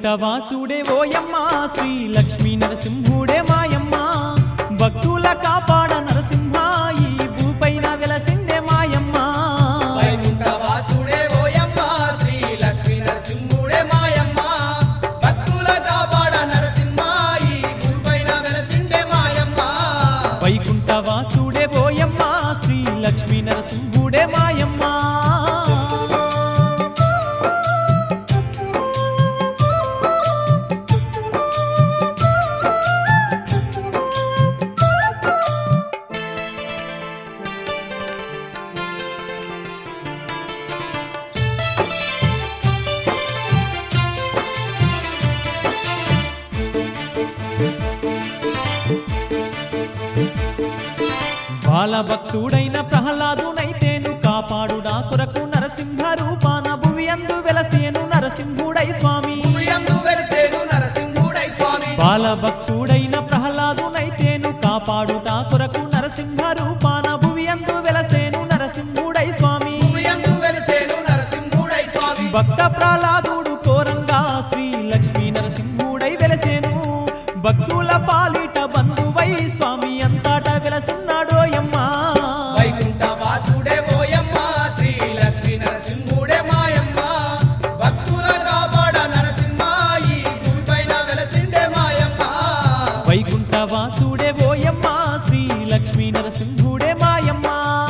వైకుంఠవాసుడే ఓయమ్మ శ్రీ లక్ష్మీ నరసింహుడే మాయమ్మ భక్తుల కాపాడ నరసింహ ఈ భూపైన వెలసిండే మాయమ్మ వైకుంఠవాసుడే ఓయమ్మ శ్రీ లక్ష్మీ నరసింహుడే మాయమ్మ భక్తుల కాపాడ నరసింహ ఈ భూపైన వెలసిండే మాయమ్మ వైకుంఠవాసుడే ఓయమ్మ శ్రీ లక్ష్మీ నరసింహుడే మాయమ్మ బాలభక్తుడైన ప్రహ్లాదునైతేను కాపాడు నా కొరకు నరసింహ రూపాన భువి అందు వెలసేను నరసింహుడై స్వామి భూయందు వెలిసేను నరసింహుడై స్వామి బాలభక్తుడైన ప్రహ్లాదునైతేను కాపాడు నా కొరకు నరసింహ రూపాన భువి అందు వెలసేను నరసింహుడై స్వామి భూయందు వెలిసేను నరసింహుడై స్వామి భక్త ప్రహ్లాదుడు కోరంగా శ్రీ లక్ష్మీ నరసింహుడై వెలసేను భక్తుల పాలిట బంధువై స్వామి అంతటా వెలసున్నాడోయమ్మా వైకుంఠవాసుడే ఓయమ్మ శ్రీ లక్ష్మీ నరసింహుడే మాయమ్మ భక్తుల కాపాడ నరసింహ ఈ భూపైన వెలసిండే మాయమ్మ వైకుంఠవాసుడే ఓయమ్మ శ్రీ లక్ష్మీ నరసింహుడే మాయమ్మ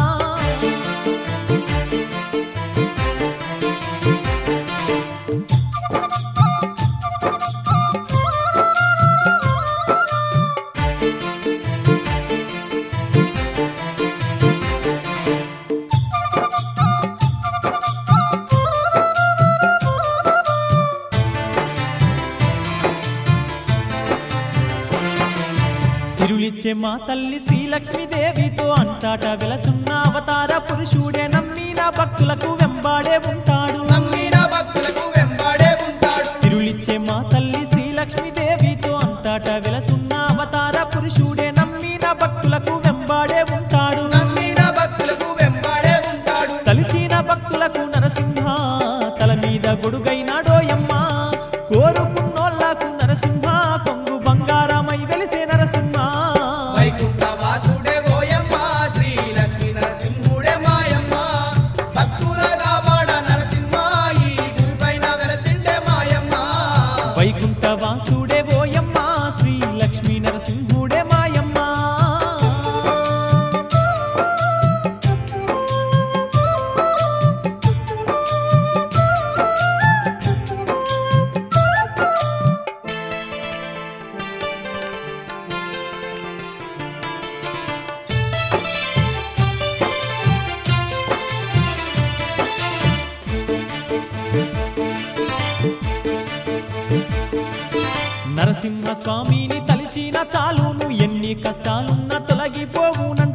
సిరులిచ్చే మా తల్లి శ్రీలక్ష్మీదేవితో అంతట వెలసున్న అవతార పురుషుడే నమ్మిన భక్తులకు వెంబాడే ఉంటాడు నమ్మిన భక్తులకు వెంబడే ఉంటాడు సిరులిచ్చే మా తల్లి శ్రీలక్ష్మీదేవితో అంతట వెలసున్న అవతార పురుషుడే నమ్మిన భక్తులకు వెంబాడే ఉంటాడు నమ్మిన భక్తులకు వెంబడే ఉంటాడు తలిచిన భక్తులకు నరసింహ తల మీద గొడుగైనాడోయమ్మ కోరుకున్నోళ్లకు నరసింహ కొంగు బంగారమై వెలిసే నరసింహ వైకుంఠవాసుడే ఓయమ్మ శ్రీ లక్ష్మీ నరసింహుడే మాయమ్మ భక్తుల కాపాడ నరసింహ ఈ భూపైన వెలసిండే మాయమ్మ వైకుంఠవాసుడే ఓయమ్మ శ్రీ లక్ష్మీ నరసింహుడే మాయమ్మ నరసింహ స్వామిని తలిచిన చాలును ఎన్ని కష్టాలున్నా తొలగిపోవునంట